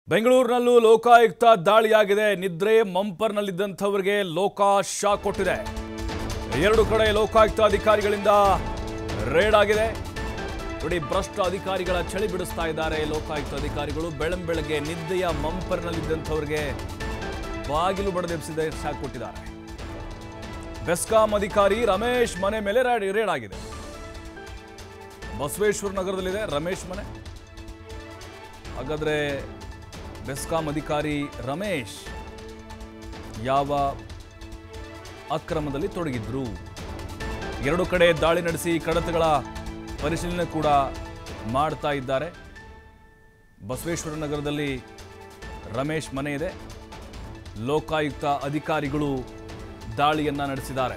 ಬೆಂಗಳೂರಿನಲ್ಲೂ ಲೋಕಾಯುಕ್ತ ದಾಳಿಯಾಗಿದೆ ನಿದ್ರೆ ಮಂಪರ್ನಲ್ಲಿದ್ದಂಥವರಿಗೆ ಲೋಕ ಶಾಕ್ ಕೊಟ್ಟಿದೆ ಎರಡು ಕಡೆ ಲೋಕಾಯುಕ್ತ ಅಧಿಕಾರಿಗಳಿಂದ ರೇಡ್ ಆಗಿದೆ ನೋಡಿ ಭ್ರಷ್ಟ ಅಧಿಕಾರಿಗಳ ಚಳಿ ಬಿಡಿಸ್ತಾ ಇದ್ದಾರೆ ಲೋಕಾಯುಕ್ತ ಅಧಿಕಾರಿಗಳು ಬೆಳಂಬೆಳಗ್ಗೆ ನಿದ್ದೆಯ ಮಂಪರ್ನಲ್ಲಿದ್ದಂಥವರಿಗೆ ಬಾಗಿಲು ಬಡದೆಬ್ಸಿದೆ ಶಾಕ್ ಕೊಟ್ಟಿದ್ದಾರೆ ಬೆಸ್ಕಾಂ ಅಧಿಕಾರಿ ರಮೇಶ್ ಮನೆ ಮೇಲೆ ರೇಡ್ ರೇಡ್ ಆಗಿದೆ ಬಸವೇಶ್ವರ ನಗರದಲ್ಲಿದೆ ರಮೇಶ್ ಮನೆ ಹಾಗಾದ್ರೆ ಬೆಸ್ಕಾಂ ಅಧಿಕಾರಿ ರಮೇಶ್ ಯಾವ ಅಕ್ರಮದಲ್ಲಿ ತೊಡಗಿದ್ರು ಎರಡು ಕಡೆ ದಾಳಿ ನಡೆಸಿ ಕಡತಗಳ ಪರಿಶೀಲನೆ ಕೂಡ ಮಾಡ್ತಾ ಇದ್ದಾರೆ ಬಸವೇಶ್ವರ ನಗರದಲ್ಲಿ ರಮೇಶ್ ಮನೆ ಇದೆ ಲೋಕಾಯುಕ್ತ ಅಧಿಕಾರಿಗಳು ದಾಳಿಯನ್ನ ನಡೆಸಿದ್ದಾರೆ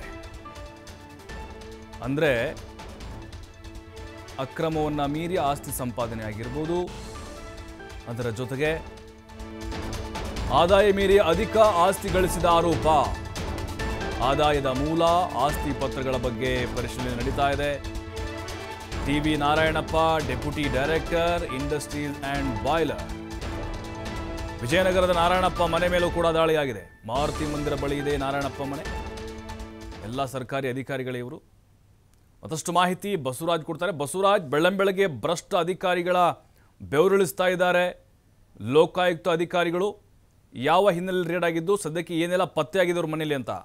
ಅಂದ್ರೆ ಅಕ್ರಮವನ್ನ ಮೀರಿ ಆಸ್ತಿ ಸಂಪಾದನೆ ಆಗಿರ್ಬೋದು ಅದರ ಜೊತೆಗೆ ಆದಾಯ ಮೀರಿ ಅಧಿಕ ಆಸ್ತಿ ಗಳಿಸಿದ ಆರೋಪ ಆದಾಯದ ಮೂಲ ಆಸ್ತಿ ಪತ್ರಗಳ ಬಗ್ಗೆ ಪರಿಶೀಲನೆ ನಡೀತಾ ಇದೆ T V Narayanappa deputy director industries and boiler ವಿಜಯನಗರದ ನಾರಾಯಣಪ್ಪ ಮನೆ ಮೇಲೂ ಕೂಡ ದಾಳಿಯಾಗಿದೆ ಮಾರುತಿ ಮಂದಿರ ಬಳಿ ಇದೆ ನಾರಾಯಣಪ್ಪ ಮನೆ ಎಲ್ಲ ಸರ್ಕಾರಿ ಅಧಿಕಾರಿಗಳೇ ಇವರು ಮತ್ತಷ್ಟು ಮಾಹಿತಿ ಬಸವರಾಜ್ ಕೊಡ್ತಾರೆ ಬಸವರಾಜ್ ಬೆಳ್ಳಂಬೆಳಗ್ಗೆ ಭ್ರಷ್ಟ ಅಧಿಕಾರಿಗಳ ಬೆವರಿಳಿಸ್ತಾ ಇದ್ದಾರೆ ಲೋಕಾಯುಕ್ತ ಅಧಿಕಾರಿಗಳು ಯಾವ ಹಿನ್ನೆಲೆಯಲ್ಲಿ ರೇಡ್ ಆಗಿದ್ದು ಸದ್ಯಕ್ಕೆ ಏನೆಲ್ಲ ಪತ್ತೆಯಾಗಿದೆ ಅವ್ರ ಮನೇಲಿ ಅಂತ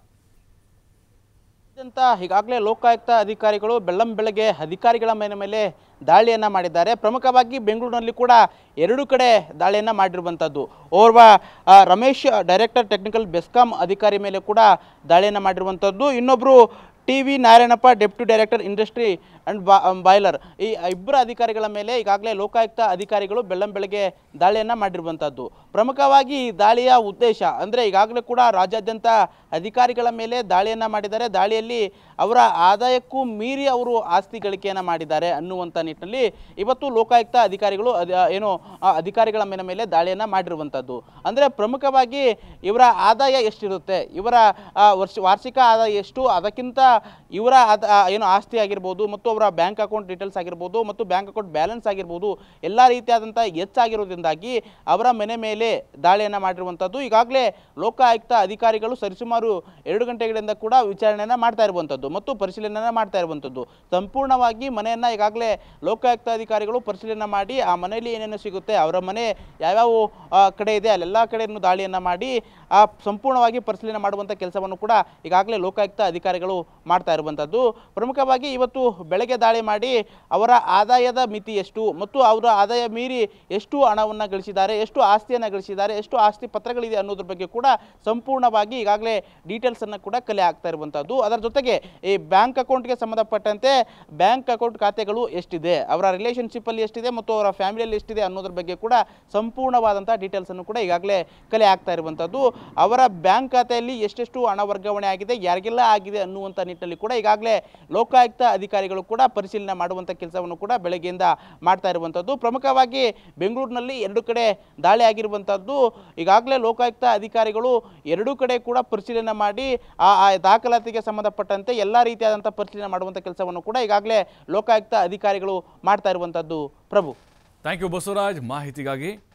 ಅಂತ ಈಗಾಗಲೇ ಲೋಕಾಯುಕ್ತ ಅಧಿಕಾರಿಗಳು ಬೆಳ್ಳಂ ಬೆಳಗ್ಗೆ ಅಧಿಕಾರಿಗಳ ಮನೆ ಮೇಲೆ ದಾಳಿಯನ್ನು ಮಾಡಿದ್ದಾರೆ ಪ್ರಮುಖವಾಗಿ ಬೆಂಗಳೂರಿನಲ್ಲಿ ಕೂಡ ಎರಡು ಕಡೆ ದಾಳಿಯನ್ನು ಮಾಡಿರುವಂಥದ್ದು ಓರ್ವ ಆ, ರಮೇಶ್ ಡೈರೆಕ್ಟರ್ ಟೆಕ್ನಿಕಲ್ ಬೆಸ್ಕಾಂ ಅಧಿಕಾರಿ ಮೇಲೆ ಕೂಡ ದಾಳಿಯನ್ನು ಮಾಡಿರುವಂಥದ್ದು ಇನ್ನೊಬ್ಬರು T V Narayanappa deputy director industry and ಬಾ ಬಾಯ್ಲರ್ ಈ ಇಬ್ಬರು ಅಧಿಕಾರಿಗಳ ಮೇಲೆ ಈಗಾಗಲೇ ಲೋಕಾಯುಕ್ತ ಅಧಿಕಾರಿಗಳು ಬೆಳ್ಳಂ ಬೆಳಗ್ಗೆ ದಾಳಿಯನ್ನು ಮಾಡಿರುವಂಥದ್ದು ಪ್ರಮುಖವಾಗಿ ಈ ದಾಳಿಯ ಉದ್ದೇಶ ಅಂದರೆ ಈಗಾಗಲೇ ಕೂಡ ರಾಜ್ಯಾದ್ಯಂತ ಅಧಿಕಾರಿಗಳ ಮೇಲೆ ದಾಳಿಯನ್ನು ಮಾಡಿದ್ದಾರೆ ದಾಳಿಯಲ್ಲಿ ಅವರ ಆದಾಯಕ್ಕೂ ಮೀರಿ ಅವರು ಆಸ್ತಿ ಗಳಿಕೆಯನ್ನು ಮಾಡಿದ್ದಾರೆ ಅನ್ನುವಂಥ ನಿಟ್ಟಿನಲ್ಲಿ ಇವತ್ತು ಲೋಕಾಯುಕ್ತ ಅಧಿಕಾರಿಗಳು ಅದ ಏನು ಆ ಅಧಿಕಾರಿಗಳ ಮೇಲೆ ಮೇಲೆ ದಾಳಿಯನ್ನು ಮಾಡಿರುವಂಥದ್ದು ಅಂದರೆ ಪ್ರಮುಖವಾಗಿ ಇವರ ಆದಾಯ ಎಷ್ಟಿರುತ್ತೆ ಇವರ ಆ, ವರ್ಷ ವಾರ್ಷಿಕ ಆದಾಯ ಎಷ್ಟು ಅದಕ್ಕಿಂತ ಇವರ ಆದ ಆ, ಏನು ಆಸ್ತಿ ಆಗಿರ್ಬೋದು ಮತ್ತು ಅವರ ಬ್ಯಾಂಕ್ ಅಕೌಂಟ್ ಡೀಟೇಲ್ಸ್ ಆಗಿರ್ಬೋದು ಮತ್ತು ಬ್ಯಾಂಕ್ ಅಕೌಂಟ್ ಬ್ಯಾಲೆನ್ಸ್ ಆಗಿರ್ಬೋದು ಎಲ್ಲ ರೀತಿಯಾದಂಥ ಹೆಚ್ಚಾಗಿರೋದ್ರಿಂದಾಗಿ ಅವರ ಮನೆ ಮೇಲೆ ದಾಳಿಯನ್ನು ಮಾಡಿರುವಂಥದ್ದು ಈಗಾಗಲೇ ಲೋಕಾಯುಕ್ತ ಅಧಿಕಾರಿಗಳು ಸರಿಸುಮಾರು ಎರಡು ಗಂಟೆಗಳಿಂದ ಕೂಡ ವಿಚಾರಣೆಯನ್ನು ಮಾಡ್ತಾ ಇರುವಂಥದ್ದು ಮತ್ತು ಪರಿಶೀಲನೆಯನ್ನು ಮಾಡ್ತಾ ಇರುವಂಥದ್ದು ಸಂಪೂರ್ಣವಾಗಿ ಮನೆಯನ್ನು ಈಗಾಗಲೇ ಲೋಕಾಯುಕ್ತ ಅಧಿಕಾರಿಗಳು ಪರಿಶೀಲನೆ ಮಾಡಿ ಆ ಮನೆಯಲ್ಲಿ ಏನೇನು ಸಿಗುತ್ತೆ ಅವರ ಮನೆ ಯಾವ್ಯಾವ ಆ, ಕಡೆ ಇದೆ ಅಲ್ಲೆಲ್ಲ ಕಡೆಯನ್ನು ದಾಳಿಯನ್ನು ಮಾಡಿ ಆ ಸಂಪೂರ್ಣವಾಗಿ ಪರಿಶೀಲನೆ ಮಾಡುವಂಥ ಕೆಲಸವನ್ನು ಕೂಡ ಈಗಾಗಲೇ ಲೋಕಾಯುಕ್ತ ಅಧಿಕಾರಿಗಳು ಮಾಡ್ತಾ ಇರುವಂಥದ್ದು ಪ್ರಮುಖವಾಗಿ ಇವತ್ತು ಬೆಳಗ್ಗೆ ದಾಳಿ ಮಾಡಿ ಅವರ ಆದಾಯದ ಮಿತಿ ಎಷ್ಟು ಮತ್ತು ಅವರ ಆದಾಯ ಮೀರಿ ಎಷ್ಟು ಹಣವನ್ನು ಗಳಿಸಿದ್ದಾರೆ ಎಷ್ಟು ಆಸ್ತಿಯನ್ನು ಗಳಿಸಿದ್ದಾರೆ ಎಷ್ಟು ಆಸ್ತಿ ಪತ್ರಗಳಿದೆ ಅನ್ನೋದ್ರ ಬಗ್ಗೆ ಕೂಡ ಸಂಪೂರ್ಣವಾಗಿ ಈಗಾಗಲೇ ಡೀಟೇಲ್ಸನ್ನು ಕೂಡ ಕಲೆ ಆಗ್ತಾ ಇರುವಂಥದ್ದು ಅದರ ಜೊತೆಗೆ ಈ ಬ್ಯಾಂಕ್ ಅಕೌಂಟ್ಗೆ ಸಂಬಂಧಪಟ್ಟಂತೆ ಬ್ಯಾಂಕ್ ಅಕೌಂಟ್ ಖಾತೆಗಳು ಎಷ್ಟಿದೆ ಅವರ ರಿಲೇಷನ್ಶಿಪ್ಪಲ್ಲಿ ಎಷ್ಟಿದೆ ಮತ್ತು ಅವರ ಫ್ಯಾಮಿಲಿಯಲ್ಲಿ ಎಷ್ಟಿದೆ ಅನ್ನೋದ್ರ ಬಗ್ಗೆ ಕೂಡ ಸಂಪೂರ್ಣವಾದಂಥ ಡೀಟೇಲ್ಸನ್ನು ಕೂಡ ಈಗಾಗಲೇ ಕಲೆ ಆಗ್ತಾ ಇರುವಂಥದ್ದು ಅವರ ಬ್ಯಾಂಕ್ ಖಾತೆಯಲ್ಲಿ ಎಷ್ಟೆಷ್ಟು ಹಣ ವರ್ಗಾವಣೆ ಆಗಿದೆ ಯಾರಿಗೆಲ್ಲ ಆಗಿದೆ ಅನ್ನುವಂಥ ನಿಟ್ಟಿನಲ್ಲಿ ಕೂಡ ಈಗಾಗಲೇ ಲೋಕಾಯುಕ್ತ ಅಧಿಕಾರಿಗಳು ಕೂಡ ಪರಿಶೀಲನೆ ಮಾಡುವಂಥ ಕೆಲಸವನ್ನು ಕೂಡ ಬೆಳಗ್ಗೆಯಿಂದ ಮಾಡ್ತಾ ಇರುವಂಥದ್ದು ಪ್ರಮುಖವಾಗಿ ಬೆಂಗಳೂರಿನಲ್ಲಿ ಎರಡು ಕಡೆ ದಾಳಿ ಆಗಿರುವಂಥದ್ದು ಈಗಾಗಲೇ ಲೋಕಾಯುಕ್ತ ಅಧಿಕಾರಿಗಳು ಎರಡೂ ಕಡೆ ಕೂಡ ಪರಿಶೀಲನೆ ಮಾಡಿ ಆ ಆ ದಾಖಲಾತಿಗೆ ಸಂಬಂಧಪಟ್ಟಂತೆ ಎಲ್ಲ ರೀತಿಯಾದಂಥ ಪರಿಶೀಲನೆ ಮಾಡುವಂಥ ಕೆಲಸವನ್ನು ಕೂಡ ಈಗಾಗಲೇ ಲೋಕಾಯುಕ್ತ ಅಧಿಕಾರಿಗಳು ಮಾಡ್ತಾ ಇರುವಂಥದ್ದು ಪ್ರಭು ಥ್ಯಾಂಕ್ ಯು ಬಸವರಾಜ್ ಮಾಹಿತಿಗಾಗಿ